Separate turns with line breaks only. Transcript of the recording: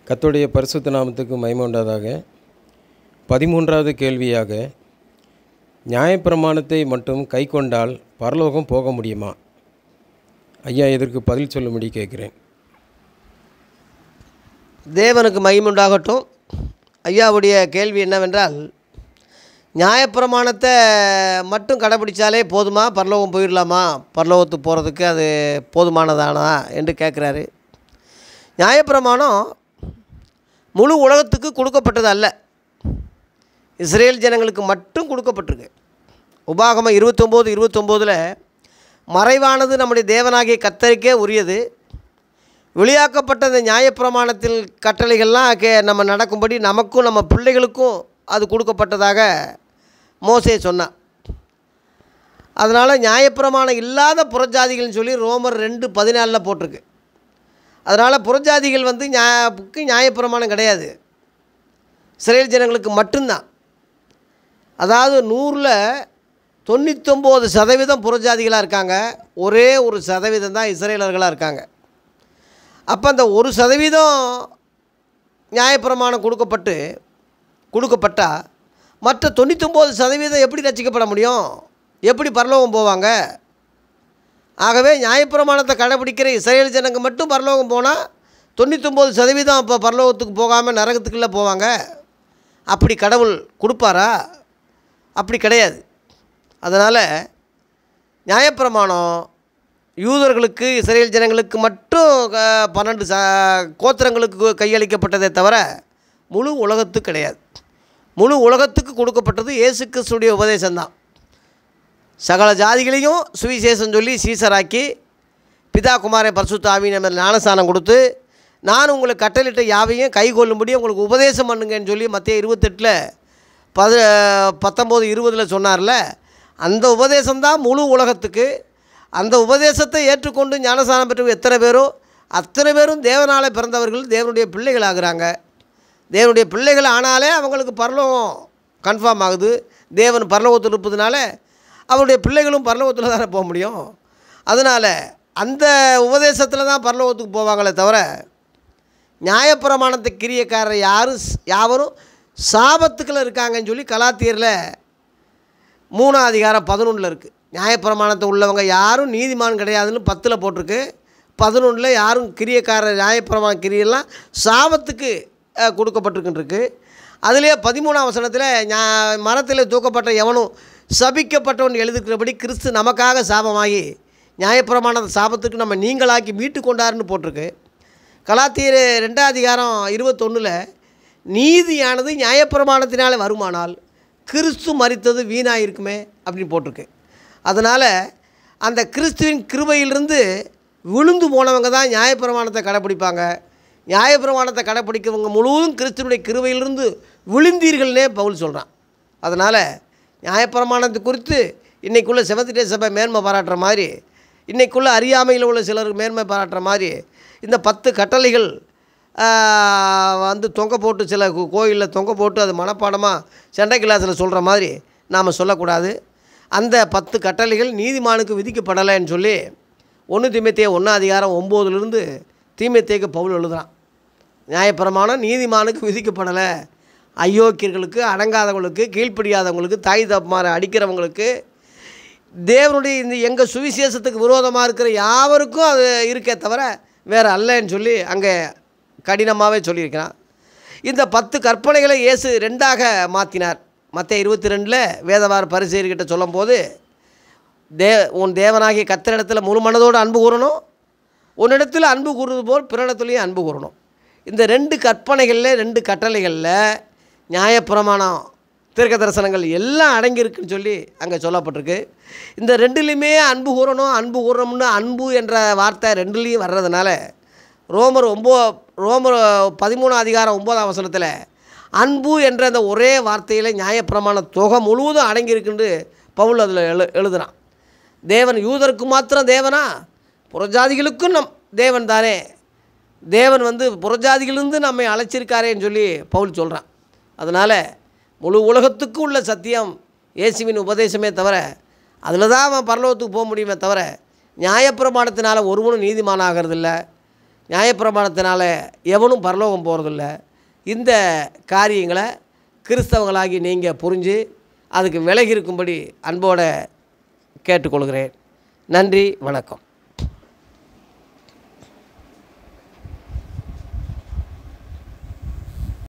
கர்த்தருடைய பரிசுத்த நாமத்துக்கு மகிமை உண்டாதாக பதிமூன்றாவது கேள்வியாக நியாயப்பிரமாணத்தை மட்டும் கை கொண்டால் பரலோகம் போக முடியுமா ஐயா இதற்கு பதில் சொல்லும்படி கேட்குறேன்
தேவனுக்கு மகிமுண்டாகட்டும் ஐயாவுடைய கேள்வி என்னவென்றால் நியாயப்பிரமாணத்தை மட்டும் கடைப்பிடிச்சாலே போதுமா பரலோகம் போயிடலாமா பரலோகத்துக்கு போகிறதுக்கு அது போதுமானதானா என்று கேட்குறாரு நியாயப்பிரமாணம் முழு உலகத்துக்கு கொடுக்கப்பட்டது அல்ல இஸ்ரேல் ஜனங்களுக்கு மட்டும் கொடுக்கப்பட்டிருக்கு உபாகமம் இருபத்தொம்போது இருபத்தொம்போதில் மறைவானது நம்முடைய தேவனாகிய கத்தரிக்கே உரியது வெளியாக்கப்பட்ட இந்த நியாயப்பிரமாணத்தில் கட்டளைகள்லாம் கே நம்ம நடக்கும்படி நமக்கும் நம்ம பிள்ளைகளுக்கும் அது கொடுக்கப்பட்டதாக மோசே சொன்னான் அதனால் நியாயப்பிரமாணம் இல்லாத புறஜாதிகள்னு சொல்லி ரோமர் ரெண்டு பதினாலில் போட்டிருக்கு அதனால் புறஜாதிகள் வந்து நியாயக்கு நியாயப்பிரமாணம் கிடையாது இஸ்ரேல் ஜனங்களுக்கு மட்டும்தான் அதாவது நூறில் தொண்ணூத்தொம்பது சதவீதம் புறஜாதிகளாக இருக்காங்க ஒரே ஒரு சதவீதம் தான் இஸ்ரேலர்களாக இருக்காங்க அப்போ அந்த ஒரு சதவீதம் நியாயப்பிரமாணம் கொடுக்கப்பட்டு கொடுக்கப்பட்டால் மற்ற தொண்ணூத்தொம்பது சதவீதம் எப்படி ரசிக்கப்பட முடியும் எப்படி பரலோகம் போவாங்க ஆகவே நியாயப்பிரமாணத்தை கடைபிடிக்கிற இஸ்ரேல் ஜனங்க மட்டும் பரலோகம் போனால் தொண்ணூத்தொம்பது சதவீதம் அப்போ பரலோகத்துக்கு போகாமல் நரகத்துக்குள்ளே போவாங்க அப்படி கடவுள் கொடுப்பாரா அப்படி கிடையாது அதனால் நியாயப்பிரமாணம் யூதர்களுக்கு இஸ்ரேல் ஜனங்களுக்கு மட்டும் க- பன்னெண்டு ச கோத்திரங்களுக்கு கையளிக்கப்பட்டதே தவிர முழு உலகத்துக்கு கிடையாது முழு உலகத்துக்கு கொடுக்கப்பட்டது இயேசு கிறிஸ்துடைய உபதேசம்தான் சகல ஜாதிகளையும் சுவிசேஷம் சொல்லி சீசராக்கி பிதா குமாரை பரிசுத்த ஆவியின் மேல் ஞானஸ்தானம் கொடுத்து நான் உங்களுக்கு கட்டளிட்ட யாவையும் கை கொள்ளும்படி உங்களுக்கு உபதேசம் பண்ணுங்கன்னு சொல்லி மத்திய இருபத்தெட்டில் பத பத்தொம்போது இருபதில் சொன்னார்ல அந்த உபதேசம்தான் முழு உலகத்துக்கு அந்த உபதேசத்தை ஏற்றுக்கொண்டு ஞானஸ்தானம் பெற்ற எத்தனை பேரோ அத்தனை பேரும் தேவனால் பிறந்தவர்கள் தேவனுடைய பிள்ளைகள் ஆகுறாங்க தேவனுடைய பிள்ளைகள் ஆனாலே அவங்களுக்கு பரலோகம் கன்ஃபார்ம் ஆகுது தேவன் பரலோகத்தில் இருப்பதுனால அவருடைய பிள்ளைகளும் பரலோகத்தில் தானே போக முடியும் அதனால் அந்த உபதேசத்தில் தான் பரலோகத்துக்கு போவாங்களே தவிர நியாயப்பிரமாணத்தை கிரியக்காரர் யாரும் ஸ்- யாவரும் சாபத்துக்கள் இருக்காங்கன்னு சொல்லி கலாத்தியரில் மூணாம் அதிகாரம் பதினொன்றில் இருக்குது நியாயப்பிரமாணத்தை உள்ளவங்க யாரும் நீதிமான் கிடையாதுன்னு பத்தில் போட்டிருக்கு பதினொன்றில் யாரும் கிரியக்காரர் நியாயப்பிரமாண கிரியெல்லாம் சாபத்துக்கு அஹ், கொடுக்கப்பட்டிருக்குன்னு இருக்கு அதிலே பதிமூணாம் வசனத்தில் ஞா- மரத்தில் தூக்கப்பட்ட எவனும் சபிக்கப்பட்டவன் எழுதிக்கிறபடி கிறிஸ்து நமக்காக சாபமாகி நியாயப்பிரமாண சாபத்துக்கு நம்ம நீங்களாக்கி மீட்டு கொண்டாருன்னு போட்டிருக்கு கலாத்தியர் ரெண்டாம் அதிகாரம் இருபத்தொன்னில் நீதியானது நியாயப்பிரமாணத்தினாலே வருமானால் கிறிஸ்து மரித்தது வீணாக இருக்குமே அப்படின்னு போட்டிருக்கு அதனால் அந்த கிறிஸ்துவின் கிருபையிலிருந்து விழுந்து போனவங்க தான் நியாயப்பிரமாணத்தை கடைப்பிடிப்பாங்க நியாயப்பிரமாணத்தை கடைப்பிடிக்கிறவங்க முழுவதும் கிறிஸ்துவனுடைய கிருபையிலிருந்து விழுந்தீர்கள்னே பவுல் சொல்கிறான் அதனால் நியாயப்பிரமாணத்தை குறித்து இன்றைக்குள்ள செவத்திட்டே சபை மேன்மை பாராட்டுற மாதிரி இன்றைக்குள்ள அறியாமையில் உள்ள சிலருக்கு மேன்மை பாராட்டுற மாதிரி இந்த பத்து கட்டளைகள் ஆஹ், வந்து தொங்க போட்டு சில கோயிலில் தொங்க போட்டு அது மனப்பாடமாக செண்டை கிளாஸில் சொல்கிற மாதிரி நாம் சொல்லக்கூடாது அந்த பத்து கட்டளைகள் நீதிமானுக்கு விதிக்கப்படலைன்னு சொல்லி ஒன்று தீமைத்தே ஒன்றாம் அதிகாரம் ஒம்போதுலேருந்து தீமைத்தேக்கு பவுல் எழுதுறான் நியாயப்பிரமாணம் நீதிமானுக்கு விதிக்கப்படலை அயோக்கியர்களுக்கு அடங்காதவங்களுக்கு கீழ்ப்படியாதவங்களுக்கு தாய் தப்பமாரை அடிக்கிறவங்களுக்கு தேவனுடைய இந்த எங்கள் சுவிசேஷத்துக்கு விரோதமாக இருக்கிற யாவருக்கும் அது இருக்கே தவிர வேறு அல்லன்னு சொல்லி அங்கே கடினமாகவே சொல்லியிருக்கிறான் இந்த பத்து கற்பனைகளை இயேசு ரெண்டாக மாற்றினார் மற்ற இருபத்தி ரெண்டில் வேதவார பரிசெயர்கிட்ட சொல்லும்போது தே உன் தேவனாகிய கத்திரிடத்தில் முழு மனதோடு அன்பு கூறணும் உன்னிடத்தில் அன்பு கூறுவது போல் பிறனிடத்துலேயும் அன்பு கூறணும் இந்த ரெண்டு கற்பனைகளில் ரெண்டு கட்டளைகளில் நியாயப்பிரமாணம் தீர்க்க தரிசனங்கள் எல்லாம் அடங்கியிருக்குன்னு சொல்லி அங்கே சொல்லப்பட்டிருக்கு இந்த ரெண்டுலேயுமே அன்பு கூறணும் அன்பு கூறணும்னு அன்பு என்ற வார்த்தை ரெண்டுலேயும் வர்றதுனால ரோமர் ஒம்போ ரோமர் பதிமூணாம் அதிகாரம் ஒம்போதாம் வசனத்தில் அன்பு என்ற அந்த ஒரே வார்த்தையில் நியாயப்பிரமாண தொகை முழுவதும் அடங்கியிருக்குன்னு பவுல் அதில் எழு எழுதுறான் தேவன் யூதருக்கு மாத்திரம் தேவனா புறஜாதிகளுக்கும் நம் தேவன் தானே தேவன் வந்து புறஜாதிகளிலிருந்து நம்மை அழைச்சிருக்காரேன்னு சொல்லி பவுல் சொல்கிறான் அதனால் முழு உலகத்துக்கும் உள்ள சத்தியம் இயேசுவின் உபதேசமே தவிர அதில் தான் அவன் பரலோகத்துக்கு போக முடியுமே தவிர நியாயப்பிரமாணத்தினால் ஒருவனும் நீதிமானாகிறது இல்லை நியாயப்பிரமாணத்தினால எவனும் பரலோகம் போகிறதில்ல இந்த காரியங்களை கிறிஸ்தவங்களாகி நீங்கள் புரிஞ்சு அதுக்கு விலகி இருக்கும்படி அன்போடு கேட்டுக்கொள்கிறேன் நன்றி வணக்கம்